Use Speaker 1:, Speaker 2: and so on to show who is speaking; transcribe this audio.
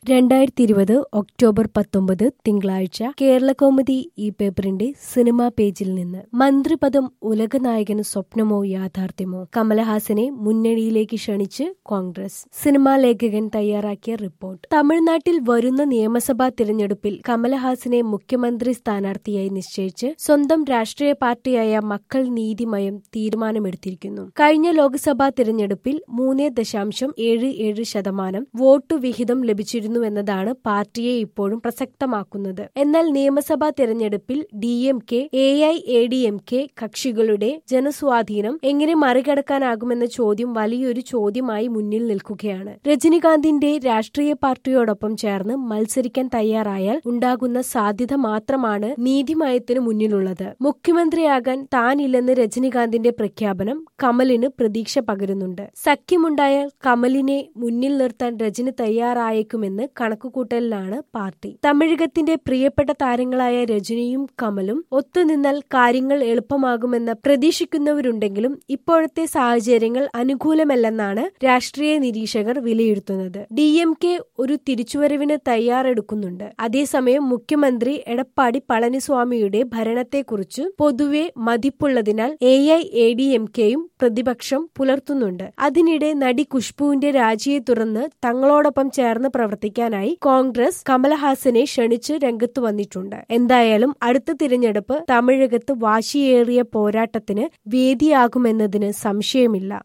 Speaker 1: രണ്ടായിരത്തി ഇരുപത് ഒക്ടോബർ പത്തൊമ്പത് തിങ്കളാഴ്ച കേരളകൗമുദി ഈ പേപ്പറിന്റെ സിനിമാ പേജിൽ നിന്ന് മന്ത്രിപദം ഉലകനായകന് സ്വപ്നമോ യാഥാർത്ഥ്യമോ കമലഹാസനെ മുന്നണിയിലേക്ക് ക്ഷണിച്ച് കോൺഗ്രസ് സിനിമാ ലേഖകൻ തയ്യാറാക്കിയ റിപ്പോർട്ട് തമിഴ്നാട്ടിൽ വരുന്ന നിയമസഭാ തിരഞ്ഞെടുപ്പിൽ കമലഹാസനെ മുഖ്യമന്ത്രി സ്ഥാനാർത്ഥിയായി നിശ്ചയിച്ച് സ്വന്തം രാഷ്ട്രീയ പാർട്ടിയായ മക്കൾ നീതിമയം തീരുമാനമെടുത്തിരിക്കുന്നു കഴിഞ്ഞ ലോക്സഭാ തിരഞ്ഞെടുപ്പിൽ മൂന്ന് ദശാംശം ഏഴ് ഏഴ് ശതമാനം വോട്ടു വിഹിതം ലഭിച്ചിരുന്നു എന്നതാണ് പാർട്ടിയെ ഇപ്പോഴും പ്രസക്തമാക്കുന്നത് എന്നാൽ നിയമസഭാ തെരഞ്ഞെടുപ്പിൽ D M K A I A D M K കക്ഷികളുടെ ജനസ്വാധീനം എങ്ങനെ മറികടക്കാനാകുമെന്ന ചോദ്യം വലിയൊരു ചോദ്യമായി മുന്നിൽ നിൽക്കുകയാണ് രജനികാന്തിന്റെ രാഷ്ട്രീയ പാർട്ടിയോടൊപ്പം ചേർന്ന് മത്സരിക്കാൻ തയ്യാറായാൽ ഉണ്ടാകുന്ന സാധ്യത മാത്രമാണ് നീതിമയത്തിന് മുന്നിലുള്ളത് മുഖ്യമന്ത്രിയാകാൻ താനില്ലെന്ന് രജനികാന്തിന്റെ പ്രഖ്യാപനം കമലിന് പ്രതീക്ഷ പകരുന്നുണ്ട് സഖ്യമുണ്ടായാൽ കമലിനെ മുന്നിൽ നിർത്താൻ രജനി തയ്യാറായേക്കുമെന്ന് കണക്കുകൂട്ടലിലാണ് പാർട്ടി തമിഴകത്തിന്റെ പ്രിയപ്പെട്ട താരങ്ങളായ രജനിയും കമലും ഒത്തുനിന്നാൽ കാര്യങ്ങൾ എളുപ്പമാകുമെന്ന് പ്രതീക്ഷിക്കുന്നവരുണ്ടെങ്കിലും ഇപ്പോഴത്തെ സാഹചര്യങ്ങൾ അനുകൂലമല്ലെന്നാണ് രാഷ്ട്രീയ നിരീക്ഷകർ വിലയിരുത്തുന്നത് ഡി എം കെ ഒരു തിരിച്ചുവരവിന് തയ്യാറെടുക്കുന്നുണ്ട് അതേസമയം മുഖ്യമന്ത്രി എടപ്പാടി പളനിസ്വാമിയുടെ ഭരണത്തെക്കുറിച്ച് പൊതുവെ മതിപ്പുള്ളതിനാൽ A I A D M കെയും പ്രതിപക്ഷം പുലർത്തുന്നുണ്ട് അതിനിടെ നടി ഖുഷ്ബുവിന്റെ രാജിയെ തുടർന്ന് തങ്ങളോടൊപ്പം ചേർന്ന് പ്രവർത്തിക്കാനായി കോൺഗ്രസ് കമലഹാസനെ ക്ഷണിച്ച് രംഗത്ത് വന്നിട്ടുണ്ട് എന്തായാലും അടുത്ത തിരഞ്ഞെടുപ്പ് തമിഴകത്ത് വാശിയേറിയ പോരാട്ടത്തിന് വേദിയാകുമെന്നതിന് സംശയമില്ല